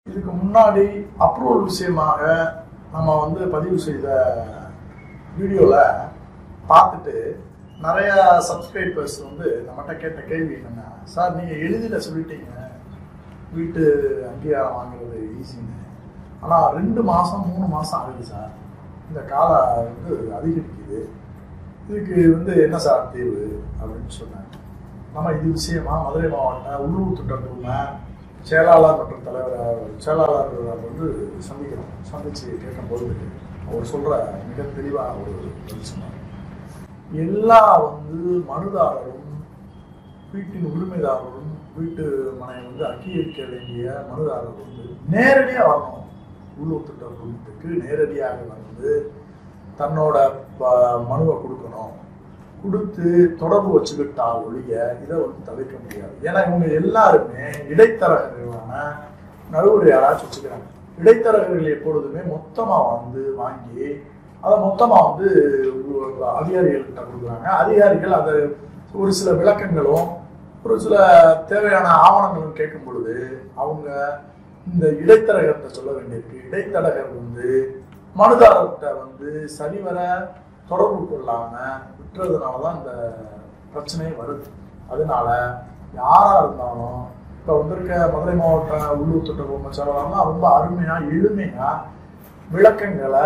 இதுக்கு முன்னாடி அப்ரூவல் விஷயமாக நம்ம வந்து பதிவு செய்த வீடியோவில் பார்த்துட்டு நிறைய சப்ஸ்கிரைபர்ஸ் வந்து நம்மகிட்ட கேட்ட கேள்வி என்னன்னா சார் நீங்கள் எளிதில் சொல்லிட்டீங்க வீட்டு அங்கீகாரம் வாங்குறது ஈஸின்னு ஆனால் ரெண்டு மாதம் மூணு மாதம் ஆகுது சார் இந்த காலம் வந்து அதிகரிக்குது இதுக்கு வந்து என்ன சார் தீர்வு அப்படின்னு சொன்னாங்க நம்ம இது விஷயமா மதுரை மாவட்ட உள்ளூர் திட்டக்குழும செயலாளர் மற்றும் தலைவர் செயலாளர் வந்து சந்திக்கிறோம் சந்திச்சு கேட்கும்போது அவர் சொல்ற மிக தெளிவான ஒரு பதில் சொன்னார் எல்லா வந்து மனுதாரரும் வீட்டின் உரிமைதாரரும் வீட்டு மனை வந்து அங்கீகரிக்க வேண்டிய மனுதாரர் வந்து நேரடியாக வரணும் உள்ளூர் திட்ட குழுமத்துக்கு நேரடியாக வந்து தன்னோட ப- மனுவை கொடுக்கணும் கொடுத்து தொடர்பு வச்சுக்கிட்டால் ஒழிய இதை வந்து தவிர்க்க முடியாது ஏன்னா இவங்க எல்லாருமே இடைத்தரகர்களான நடுவர் யாராச்சும் வச்சுக்கிறாங்க இடைத்தரகர்கள் எப்பொழுதுமே மொத்தமா வந்து வாங்கி அதை மொத்தமா வந்து ஒரு அதிகாரிகள்கிட்ட கொடுக்குறாங்க அதிகாரிகள் அதை ஒரு சில விளக்கங்களும் ஒரு சில தேவையான ஆவணங்களும் கேட்கும் பொழுது அவங்க இந்த இடைத்தரகர்கிட்ட சொல்ல வேண்டியிருக்கு இடைத்தரகர் வந்து மனுதாரர்கிட்ட வந்து சரிவர தொடர்பு கொள்ளாம விட்டுறதுனால தான் இந்த பிரச்சனை வருது அதனால யாரா இருந்தாலும் இப்போ வந்திருக்க மதுரை மாவட்ட உள்ளூர் திட்ட பொம்மச்சாரெல்லாம் ரொம்ப அருமையா எளிமையா விளக்கங்களை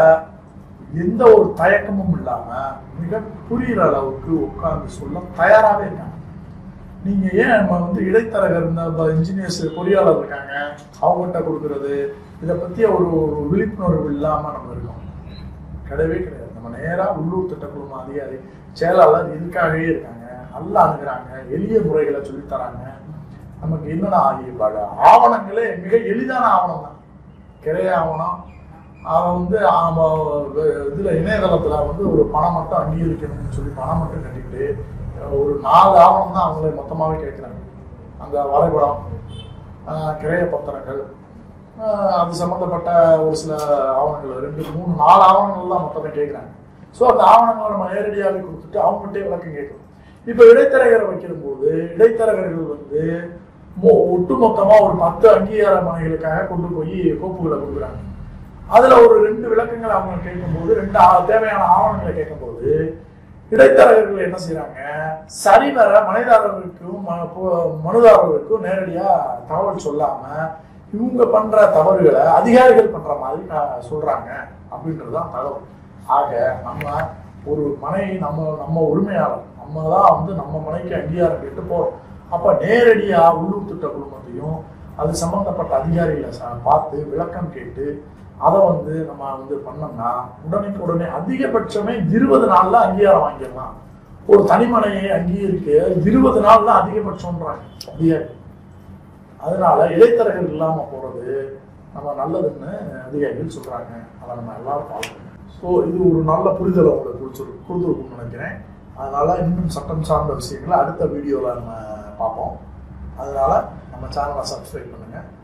எந்த ஒரு தயக்கமும் இல்லாம மிக புரியுற அளவுக்கு உட்கார்ந்து சொல்ல தயாராகவே இருக்காங்க நீங்க ஏன் நம்ம வந்து இடைத்தரகர் இந்த இன்ஜினியர்ஸ் பொறியாளர் இருக்காங்க அவங்ககிட்ட கொடுக்கறது இதை பத்திய ஒரு ஒரு விழிப்புணர்வு இல்லாம நம்ம இருக்கோம் கிடையவே கிடையாது நம்ம நேரா உள்ளூர் திட்டக்குழும அதிகாரி செயலாளர் இதுக்காகவே இருக்காங்க நல்லா அணுகுறாங்க எளிய முறைகளை சொல்லித் தராங்க நமக்கு என்னென்ன ஆகியப்பாடு ஆவணங்களே மிக எளிதான ஆவணம் தான் கிரைய ஆவணம் அவன் வந்து ஆம, வ- இதுல இணையதளத்துல வந்து ஒரு பணம் மட்டும் அங்கீகரிக்கணும்னு சொல்லி பணம் மட்டும் கட்டிக்கிட்டு ஒரு நாலு ஆவணம் தான் அவங்களே மொத்தமாவே கேட்குறாங்க அந்த வரைபடம் ஆஹ், கிரைய பத்திரங்கள் ஆஹ், அது சம்பந்தப்பட்ட ஒரு சில ஆவணங்கள் ரெண்டு மூணு நாலு ஆவணங்கள் தான் மொத்தமே கேட்குறாங்க ஸோ அந்த ஆவணங்களை நம்ம நேரடியாகவே கொடுத்துட்டு அவங்ககிட்டே விளக்கம் கேட்கணும் இப்போ இடைத்தரகரை வைக்கிற போது இடைத்தரகர்கள் வந்து மொ- ஒட்டுமொத்தமா ஒரு பத்து அங்கீகார மனைகளுக்காக கொண்டு போய் கோப்புகளை கொடுக்குறாங்க அதுல ஒரு ரெண்டு விளக்கங்கள் அவங்க கேட்கும்போது ரெண்டு ஆ- தேவையான ஆவணங்களை கேட்கும்போது இடைத்தரகர்கள் என்ன செய்றாங்க சரிவர மனைதாரர்களுக்கும் ம- பொ- மனுதாரர்களுக்கும் நேரடியா தகவல் சொல்லாம இவங்க பண்ற தவறுகளை அதிகாரிகள் பண்ற மாதிரி அஹ், சொல்றாங்க அப்படின்றதுதான் தகவல் ஆக நம்ம ஒரு மனை நம்ம நம்ம உரிமையாளர் நம்ம தான் வந்து நம்ம மனைக்கு அங்கீகாரம் கேட்டு போறோம் அப்ப நேரடியா உள்ளூர் திட்ட குழுமத்தையும் அது சம்பந்தப்பட்ட அதிகாரிகளை ச- பார்த்து விளக்கம் கேட்டு அதை வந்து நம்ம வந்து பண்ணோம்னா உடனுக்கு உடனே அதிகபட்சமே இருபது நாள்ல அங்கீகாரம் வாங்கிடலாம் ஒரு தனிமனையை அங்கீகரிக்க இருபது நாள் தான் அதிகபட்சம்ன்றாங்க அதிகாரி அதனால இடைத்தரகர் இல்லாம போறது நம்ம நல்லதுன்னு அதிகாரிகள் சொல்றாங்க அதை நம்ம எல்லாரும் பார்க்கணும் ஸோ இது ஒரு நல்ல புரிதலை உங்களுக்கு கொடுத்துரு கொடுத்துருக்கும்னு நினைக்கிறேன் அதனால இன்னும் சட்டம் சார்ந்த விஷயங்களை அடுத்த வீடியோவில் நம்ம பார்ப்போம் அதனால நம்ம சேனலை சப்ஸ்கிரைப் பண்ணுங்க